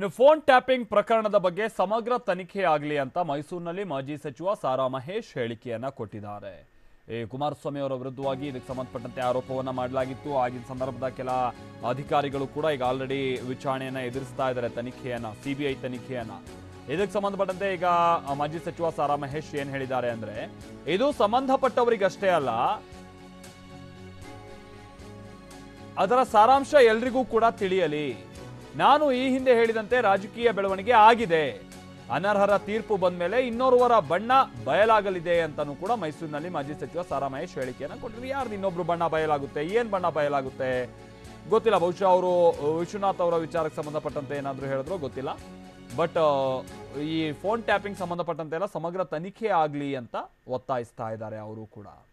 ಇನ್ನು phone tapping ಪ್ರಕರಣದ ಬಗ್ಗೆ ಸಮಗ್ರ ತನಿಖೆ ಆಗಲಿ ಅಂತ ಮೈಸೂರಿನಲ್ಲಿ ಮಾಜಿ ಸಚಿವ ಸಾರಾ ಮಹೇಶ್ ಹೇಳಿಕೆಯನ್ನ ಕೊಟ್ಟಿದ್ದಾರೆ ಈ ಕುಮಾರಸ್ವಾಮಿ ಅವರ ವಿರುದ್ಧವಾಗಿ ಇದಕ್ಕೆ ಸಂಬಂಧಪಟ್ಟಂತೆ ಆರೋಪವನ್ನ ಮಾಡಲಾಗಿತ್ತು ಆಗಿನ ಸಂದರ್ಭದ ಕೆಲ ಅಧಿಕಾರಿಗಳು ಕೂಡ ಈಗ ಆಲ್ರೆಡಿ ವಿಚಾರಣೆಯನ್ನ ಎದುರಿಸ್ತಾ ಇದ್ದಾರೆ ತನಿಖೆಯನ್ನ ಸಿಬಿಐ ತನಿಖೆಯನ್ನ ಇದಕ್ಕೆ ಸಂಬಂಧಪಟ್ಟಂತೆ ಈಗ ಮಾಜಿ ಸಚಿವ ಸಾರಾ ಮಹೇಶ್ ಏನ್ ಹೇಳಿದ್ದಾರೆ ಅಂದ್ರೆ ಇದು ಸಂಬಂಧಪಟ್ಟವರಿಗಷ್ಟೇ ಅಲ್ಲ ಅದರ ಸಾರಾಂಶ ಎಲ್ರಿಗೂ ಕೂಡ ತಿಳಿಯಲಿ ನಾನು ಈ ಹಿಂದೆ ಹೇಳಿದಂತೆ ರಾಜಕೀಯ ಬೆಳವಣಿಗೆ ಆಗಿದೆ ಅನರ್ಹರ ತೀರ್ಪು ಬಂದ ಮೇಲೆ ಇನ್ನೋರ್ವರ ಬಣ್ಣ ಬಯಲಾಗಲಿದೆ ಅಂತಾನೂ ಕೂಡ ಮೈಸೂರಿನಲ್ಲಿ ಮಾಜಿ ಸಚಿವ ಸಾರಾ ಮಹೇಶ್ ಹೇಳಿಕೆಯನ್ನು ಕೊಟ್ಟಿದ್ರು ಯಾರ್ದು ಇನ್ನೊಬ್ರು ಬಣ್ಣ ಬಯಲಾಗುತ್ತೆ ಏನ್ ಬಣ್ಣ ಬಯಲಾಗುತ್ತೆ ಗೊತ್ತಿಲ್ಲ ಬಹುಶಃ ಅವರು ವಿಶ್ವನಾಥ್ ಅವರ ವಿಚಾರಕ್ಕೆ ಸಂಬಂಧಪಟ್ಟಂತೆ ಏನಾದರೂ ಹೇಳಿದ್ರು ಗೊತ್ತಿಲ್ಲ ಬಟ್ ಈ ಫೋನ್ ಟ್ಯಾಪಿಂಗ್ ಸಂಬಂಧಪಟ್ಟಂತೆ ಎಲ್ಲ ಸಮಗ್ರ ತನಿಖೆ ಆಗಲಿ ಅಂತ ಒತ್ತಾಯಿಸ್ತಾ ಇದ್ದಾರೆ ಅವರು ಕೂಡ